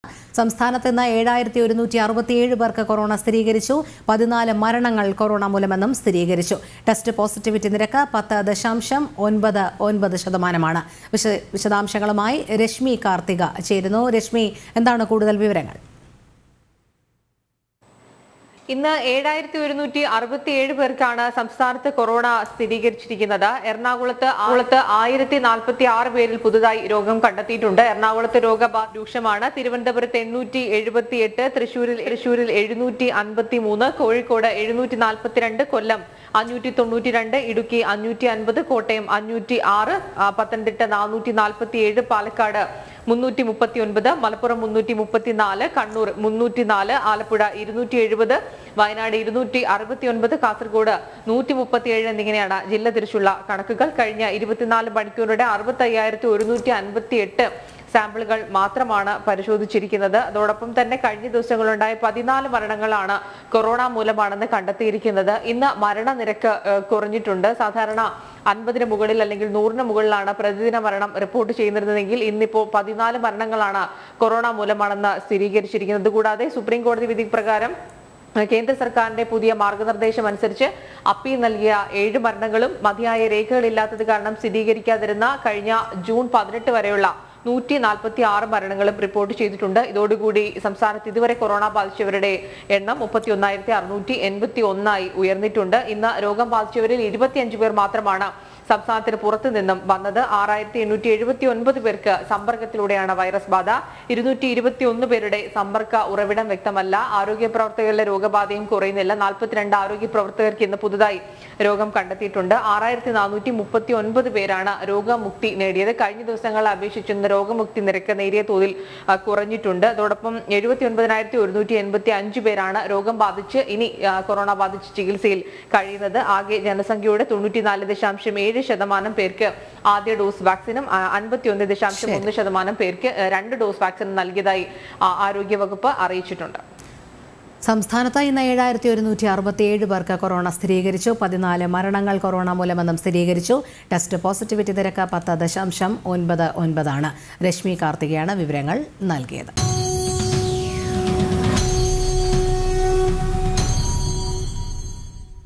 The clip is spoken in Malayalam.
സംസ്ഥാനത്ത് ഇന്ന് ഏഴായിരത്തി ഒരുന്നൂറ്റി അറുപത്തിയേഴ് പേർക്ക് കൊറോണ സ്ഥിരീകരിച്ചു പതിനാല് മരണങ്ങൾ കൊറോണ മൂലമെന്നും സ്ഥിരീകരിച്ചു ടെസ്റ്റ് പോസിറ്റിവിറ്റി നിരക്ക് പത്ത് ദശാംശം ഒൻപത് ഒൻപത് ശതമാനമാണ് വിശ വിശദാംശങ്ങളുമായി രശ്മി കാർത്തിക ചേരുന്നു രശ്മി എന്താണ് കൂടുതൽ വിവരങ്ങൾ ഇന്ന് ഏഴായിരത്തി ഒരുന്നൂറ്റി അറുപത്തി ഏഴ് പേർക്കാണ് സംസ്ഥാനത്ത് കൊറോണ സ്ഥിരീകരിച്ചിരിക്കുന്നത് എറണാകുളത്ത് ആകുളത്ത് ആയിരത്തി നാൽപ്പത്തി ആറ് പേരിൽ പുതുതായി രോഗം കണ്ടെത്തിയിട്ടുണ്ട് എറണാകുളത്ത് രോഗബാധ രൂക്ഷമാണ് തിരുവനന്തപുരത്ത് എണ്ണൂറ്റി എഴുപത്തി എട്ട് തൃശൂരിൽ തൃശൂരിൽ എഴുന്നൂറ്റി അൻപത്തി മൂന്ന് കോഴിക്കോട് എഴുന്നൂറ്റി നാൽപ്പത്തിരണ്ട് കൊല്ലം അഞ്ഞൂറ്റി തൊണ്ണൂറ്റി രണ്ട് ഇടുക്കി അഞ്ഞൂറ്റി അൻപത് കോട്ടയം അഞ്ഞൂറ്റി ആറ് ആ, പത്തനംതിട്ട നാനൂറ്റി നാൽപ്പത്തി ഏഴ് പാലക്കാട് മുന്നൂറ്റി മുപ്പത്തി ഒൻപത് മലപ്പുറം മുന്നൂറ്റി മുപ്പത്തി നാല് കണ്ണൂർ മുന്നൂറ്റി നാല് ആലപ്പുഴ ഇരുന്നൂറ്റി എഴുപത് വയനാട് ഇരുന്നൂറ്റി അറുപത്തി ഒൻപത് കാസർഗോഡ് നൂറ്റി മുപ്പത്തി ഏഴ് എന്നിങ്ങനെയാണ് ജില്ല തിരിച്ചുള്ള കണക്കുകൾ കഴിഞ്ഞ ഇരുപത്തിനാല് മണിക്കൂറിടെ അറുപത്തി അയ്യായിരത്തി ഒരുന്നൂറ്റി അൻപത്തി എട്ട് സാമ്പിളുകൾ മാത്രമാണ് പരിശോധിച്ചിരിക്കുന്നത് അതോടൊപ്പം തന്നെ കഴിഞ്ഞ ദിവസങ്ങളുണ്ടായ പതിനാല് മരണങ്ങളാണ് കൊറോണ മൂലമാണെന്ന് കണ്ടെത്തിയിരിക്കുന്നത് ഇന്ന് മരണനിരക്ക് ഏഹ്, കുറഞ്ഞിട്ടുണ്ട് സാധാരണ അൻപതിന് മുകളിൽ അല്ലെങ്കിൽ നൂറിന് മുകളിലാണ് പ്രതിദിന മരണം റിപ്പോർട്ട് ചെയ്യുന്നതെങ്കിൽ ഇന്നിപ്പോൾ പതിനാല് മരണങ്ങളാണ് കൊറോണ മൂലമാണെന്ന് സ്ഥിരീകരിച്ചിരിക്കുന്നത് കൂടാതെ സുപ്രീം കോടതി വിധി പ്രകാരം കേന്ദ്ര സർക്കാരിന്റെ പുതിയ മാർഗനിർദ്ദേശം അനുസരിച്ച് അപ്പീൽ നൽകിയ ഏഴ് മരണങ്ങളും മതിയായ രേഖകളില്ലാത്തത് കാരണം സ്ഥിരീകരിക്കാതിരുന്ന കഴിഞ്ഞ ജൂൺ പതിനെട്ട് വരെയുള്ള നൂറ്റി നാൽപ്പത്തി ആറ് മരണങ്ങളും റിപ്പോർട്ട് ചെയ്തിട്ടുണ്ട് ഇതോടുകൂടി സംസ്ഥാനത്ത് ഇതുവരെ കൊറോണ ബാധിച്ചവരുടെ എണ്ണം മുപ്പത്തി ഒന്നായിരത്തി അറുന്നൂറ്റി എൺപത്തി ഒന്നായി ഉയർന്നിട്ടുണ്ട് ഇന്ന് രോഗം ബാധിച്ചവരിൽ ഇരുപത്തിയഞ്ച് പേർ മാത്രമാണ് സംസ്ഥാനത്തിന് പുറത്തു നിന്നും വന്നത് ആറായിരത്തി എണ്ണൂറ്റി എഴുപത്തി ഒൻപത് പേർക്ക് സമ്പർക്കത്തിലൂടെയാണ് വൈറസ് ബാധ ഇരുന്നൂറ്റി ഇരുപത്തി ഒന്ന് പേരുടെ സമ്പർക്ക ഉറവിടം വ്യക്തമല്ല ആരോഗ്യ പ്രവർത്തകരുടെ രോഗബാധയും കുറയുന്നില്ല നാൽപ്പത്തിരണ്ട് ആരോഗ്യ പ്രവർത്തകർക്ക് ഇന്ന് പുതുതായി രോഗം കണ്ടെത്തിയിട്ടുണ്ട് ആറായിരത്തി നാനൂറ്റി മുപ്പത്തി ഒൻപത് പേരാണ് രോഗമുക്തി നേടിയത് കഴിഞ്ഞ ദിവസങ്ങളെ അപേക്ഷിച്ച് ഇന്ന് രോഗമുക്തി നിരക്ക് നേരിയ തോതിൽ ആ, കുറഞ്ഞിട്ടുണ്ട് അതോടൊപ്പം എഴുപത്തി ഒൻപതിനായിരത്തി ഒരുന്നൂറ്റി എൺപത്തി അഞ്ച് പേരാണ് രോഗം ബാധിച്ച് ഇനി ആ, കൊറോണ ബാധിച്ച് ചികിത്സയിൽ കഴിയുന്നത് ആകെ ജനസംഖ്യയുടെ തൊണ്ണൂറ്റിനാല് ദശാംശം ഏഴ് ശതമാനം പേർക്ക് ആദ്യ ഡോസ് വാക്സിനും അൻപത്തി ഒന്ന് ദശാംശം ഒന്ന് ശതമാനം പേർക്ക് ആ, രണ്ട് ഡോസ് വാക്സിൻ നൽകിയതായി ആ, ആരോഗ്യവകുപ്പ് അറിയിച്ചിട്ടുണ്ട് സംസ്ഥാനത്ത് ഇന്ന് ഏഴായിരത്തി ഒരുന്നൂറ്റി അറുപത്തിയേഴ് പേർക്ക് കൊറോണ സ്ഥിരീകരിച്ചു പതിനാല് മരണങ്ങൾ കൊറോണ മൂലമെന്നും സ്ഥിരീകരിച്ചു ടെസ്റ്റ് പോസിറ്റിവിറ്റി നിരക്ക് പത്ത് ദശാംശം ഒൻപത് ഒൻപതാണ് രശ്മി കാർത്തികയാണ് വിവരങ്ങൾ നൽകിയത്